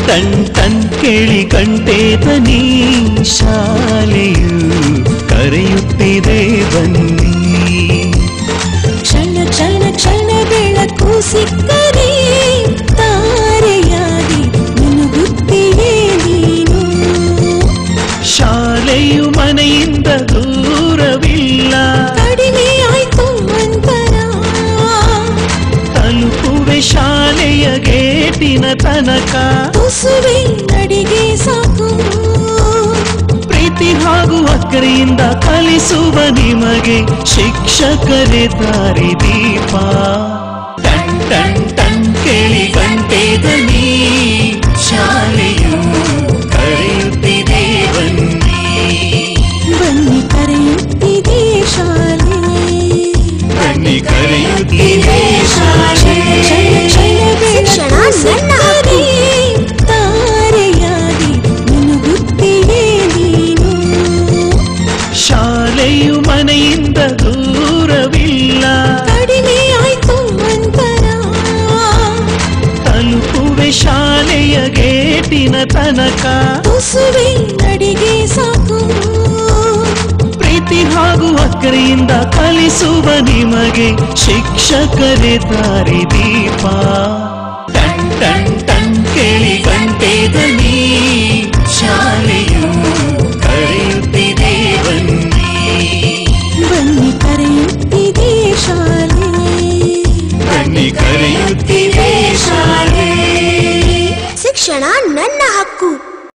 ton ton ಕೇಳಿ ಗಂಟೆ ದನಿ ಶಾಲೆಯು ಕರೆಯುತ್ತಿದೆ ಬನ್ನಿ ಕ್ಷಣ ಕ್ಷಣ ಕ್ಷಣ ಬೆಳಕು ಸಿಕ್ಕರೆ ತಾರೆಯಾಗಿ ಮಿನುಗುತ್ತೀಯೇ ನೀನು ಶಾಲೆಯು ಮನೆಯಿಂದ ದೂರವಿಲ್ಲ ಕಡಿಮೆ ಆಯ್ತು ಅಂತರ ತಲುಪುವೆ ಶಾಲೆಯ ಗೇಟಿನ ತನಕ ತುಸುವೆ ನಡಿಗೆ ಸಾಕು ಪ್ರೀತಿ ಹಾಗೂ ಅಕ್ಕರೆಯಿಂದ ಕಲಿಸುವ ನಿಮಗೆ ಶಿಕ್ಷಕರೇ ದಾರಿ ದೀಪ ಟನ್ ಟನ್ ಟನ್ ಕೇಳಿ ಗಂಟೆ ದನಿ ಶಾಲೆಯು ಕರೆಯುತ್ತಿದೆ ಬನ್ನಿ ಬನ್ನಿ ಕರೆಯುತ್ತಿದೆ ಶಾಲೆ ಬನ್ನಿ ಕರೆಯುತ್ತಿದೆ ಶಾಲೆ ಶಿಕ್ಷಣ ಸಣ್ಣ ತಾರೆಯಾಗಿ ಮಿನುಗುತ್ತೀಯೇ ನೀನು ಶಾಲೆಯು ಮನೆಯಿಂದ ದೂರವಿಲ್ಲ ಕಡಿಮೆ ಆಯ್ತು ಅಂತರ ತಲುಪುವೆ ಶಾಲೆಯ ಗೇಟಿನ ತನಕ ತುಸುವೆ ನಡಿಗೆ ಸಾಕು ಪ್ರೀತಿ ಹಾಗೂ ಅಕ್ಕರೆಯಿಂದ ಕಲಿಸುವ ನಿಮಗೆ ಶಿಕ್ಷಕರೇ ದಾರಿ ದೀಪ ಟನ್ ಟನ್ ಟನ್ ಕೇಳಿ ಗಂಟೆ ದನಿ ಶಾಲೆಯು ಕರೆಯುತ್ತಿದೆ ಬನ್ನಿ ಬನ್ನಿ ಕರೆಯುತ್ತಿದೆ ಶಾಲೆ ಬನ್ನಿ ಕರೆಯುತ್ತಿದೆ ಶಾಲೆ ಶಿಕ್ಷಣ ನನ್ನ ಹಕ್ಕು